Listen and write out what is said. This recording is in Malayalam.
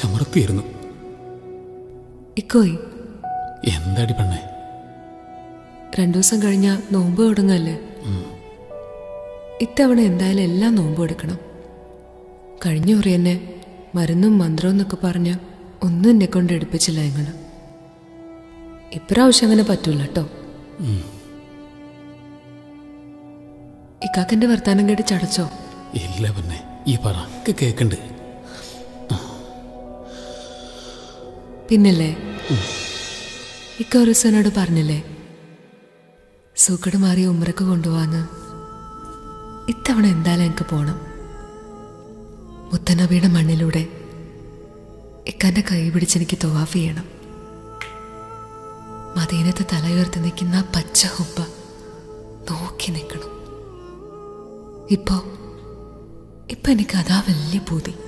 ചമർത്തിയിരുന്നു ഇക്കോയി എന്താടി പെണ്ണേ രണ്ടു ദിവസം കഴിഞ്ഞാ നോമ്പ് തുടങ്ങല്ലേ ഇത്തവണ എന്തായാലും എല്ലാം നോമ്പ് എടുക്കണം കഴിഞ്ഞ കുറി എന്നെ മരുന്നും മന്ത്രവും എന്നൊക്കെ പറഞ്ഞ് ഒന്നും എന്നെ കൊണ്ട് എടുപ്പിച്ചില്ല നിങ്ങൾ ഇപ്രാവശ്യം അങ്ങനെ പറ്റൂല കേട്ടോ ഇക്കാക്കന്റെ വർത്താനം കേട്ട് ചടച്ചോ ഇല്ല പെണ്ണേ ഈ പറ ഒക്കെ കേക്കണ്ട് പിന്നല്ലേ ഇക്ക ഒരു ദിവസം എന്നോട് പറഞ്ഞില്ലേ സൂക്കട് മാറി ഉമ്മറക്ക് കൊണ്ടുപോവാന്ന് ഇത്തവണ എന്തായാലും എനിക്ക് പോണം മുത്തനബിയുടെ മണ്ണിലൂടെ ഇക്കാന്റെ കൈ പിടിച്ചെനിക്ക് തൊവാഫ് ചെയ്യണം മദീനത്ത് തലയുയർത്തി നിൽക്കുന്ന ആ പച്ച ഹുബ്ബ നോക്കി നിൽക്കണം ഇപ്പോ ഇപ്പൊ എനിക്ക് അതാ വലിയ പൂതി